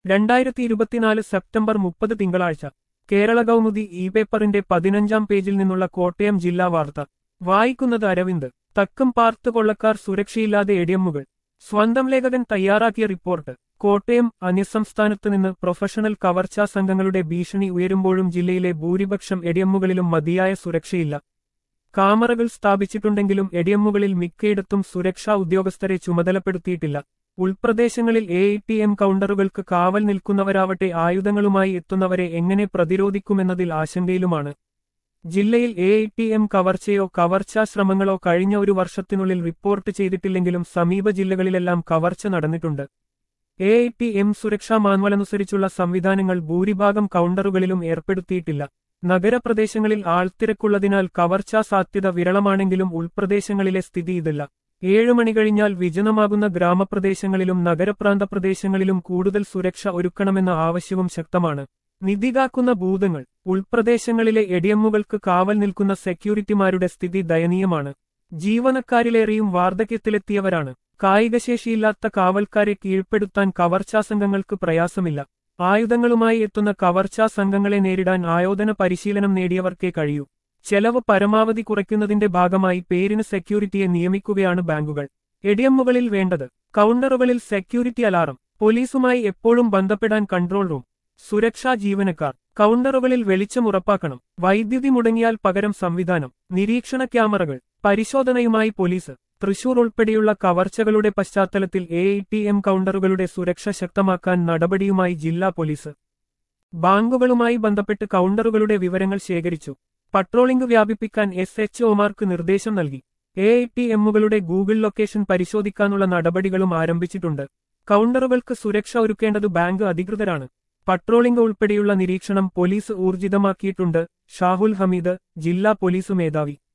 രണ്ടായിരത്തി ഇരുപത്തിനാല് സെപ്റ്റംബർ മുപ്പത് തിങ്കളാഴ്ച കേരള കൗമുദി ഇ പേപ്പറിന്റെ പതിനഞ്ചാം പേജിൽ നിന്നുള്ള കോട്ടയം ജില്ലാ വാർത്ത വായിക്കുന്നത് അരവിന്ദ് തക്കം പാർത്ത് കൊള്ളക്കാർ സുരക്ഷയില്ലാതെ എടിഎമ്മുകൾ സ്വന്തം ലേഖകൻ തയ്യാറാക്കിയ റിപ്പോർട്ട് കോട്ടയം അന്യസംസ്ഥാനത്ത് നിന്ന് പ്രൊഫഷണൽ കവർച്ചാ സംഘങ്ങളുടെ ഭീഷണി ഉയരുമ്പോഴും ജില്ലയിലെ ഭൂരിപക്ഷം എടിഎമ്മുകളിലും മതിയായ സുരക്ഷയില്ല കാമറകൾ സ്ഥാപിച്ചിട്ടുണ്ടെങ്കിലും എടിഎമ്മുകളിൽ മിക്കയിടത്തും സുരക്ഷാ ഉദ്യോഗസ്ഥരെ ചുമതലപ്പെടുത്തിയിട്ടില്ല ഉൾപ്രദേശങ്ങളിൽ എ ടി എം കൗണ്ടറുകൾക്ക് കാവൽ നിൽക്കുന്നവരാവട്ടെ ആയുധങ്ങളുമായി എത്തുന്നവരെ എങ്ങനെ പ്രതിരോധിക്കുമെന്നതിൽ ആശങ്കയിലുമാണ് ജില്ലയിൽ എ ടി എം കവർച്ചയോ കവർച്ചാ ശ്രമങ്ങളോ കഴിഞ്ഞ ഒരു വർഷത്തിനുള്ളിൽ റിപ്പോർട്ട് ചെയ്തിട്ടില്ലെങ്കിലും സമീപ ജില്ലകളിലെല്ലാം കവർച്ച നടന്നിട്ടുണ്ട് എ ടി എം സുരക്ഷാ മാൻവലനുസരിച്ചുള്ള സംവിധാനങ്ങൾ ഭൂരിഭാഗം കൗണ്ടറുകളിലും ഏർപ്പെടുത്തിയിട്ടില്ല നഗരപ്രദേശങ്ങളിൽ ആൾത്തിരക്കുള്ളതിനാൽ കവർച്ചാ സാധ്യത വിരളമാണെങ്കിലും ഉൾപ്രദേശങ്ങളിലെ സ്ഥിതി ഇതല്ല ഏഴു മണി കഴിഞ്ഞാൽ വിജനമാകുന്ന ഗ്രാമപ്രദേശങ്ങളിലും നഗരപ്രാന്ത പ്രദേശങ്ങളിലും കൂടുതൽ സുരക്ഷ ഒരുക്കണമെന്ന ആവശ്യവും ശക്തമാണ് നിധികാക്കുന്ന ഭൂതങ്ങൾ ഉൾപ്രദേശങ്ങളിലെ എടിഎമ്മുകൾക്ക് കാവൽ നിൽക്കുന്ന സെക്യൂരിറ്റിമാരുടെ സ്ഥിതി ദയനീയമാണ് ജീവനക്കാരിലേറെയും വാർദ്ധക്യത്തിലെത്തിയവരാണ് കായികശേഷിയില്ലാത്ത കാവൽക്കാരെ കീഴ്പ്പെടുത്താൻ കവർച്ചാ സംഘങ്ങൾക്ക് പ്രയാസമില്ല ആയുധങ്ങളുമായി എത്തുന്ന കവർച്ചാ സംഘങ്ങളെ നേരിടാൻ ആയോധന പരിശീലനം നേടിയവർക്കേ കഴിയൂ ചെലവ് പരമാവധി കുറയ്ക്കുന്നതിന്റെ ഭാഗമായി പേരിന് സെക്യൂരിറ്റിയെ നിയമിക്കുകയാണ് ബാങ്കുകൾ എടിഎമ്മുകളിൽ വേണ്ടത് കൗണ്ടറുകളിൽ സെക്യൂരിറ്റി അലാറം പോലീസുമായി എപ്പോഴും ബന്ധപ്പെടാൻ കൺട്രോൾ റൂം സുരക്ഷാ ജീവനക്കാർ കൗണ്ടറുകളിൽ വെളിച്ചം ഉറപ്പാക്കണം വൈദ്യുതി മുടങ്ങിയാൽ പകരം സംവിധാനം നിരീക്ഷണ ക്യാമറകൾ പരിശോധനയുമായി പോലീസ് തൃശൂർ ഉൾപ്പെടെയുള്ള കവർച്ചകളുടെ പശ്ചാത്തലത്തിൽ എ ടി എം കൗണ്ടറുകളുടെ സുരക്ഷ ശക്തമാക്കാൻ നടപടിയുമായി ജില്ലാ പോലീസ് ബാങ്കുകളുമായി ബന്ധപ്പെട്ട് കൗണ്ടറുകളുടെ വിവരങ്ങൾ ശേഖരിച്ചു പട്രോളിംഗ് വ്യാപിപ്പിക്കാൻ എസ് എച്ച് ഒമാർക്ക് നിർദ്ദേശം നൽകി എ ടി എമ്മുകളുടെ ഗൂഗിൾ ലൊക്കേഷൻ പരിശോധിക്കാനുള്ള നടപടികളും ആരംഭിച്ചിട്ടുണ്ട് കൗണ്ടറുകൾക്ക് സുരക്ഷ ഒരുക്കേണ്ടത് ബാങ്ക് അധികൃതരാണ് പട്രോളിംഗ് ഉൾപ്പെടെയുള്ള നിരീക്ഷണം പോലീസ് ഊർജിതമാക്കിയിട്ടുണ്ട് ഷാഹുൽ ഹമീദ് ജില്ലാ പോലീസ് മേധാവി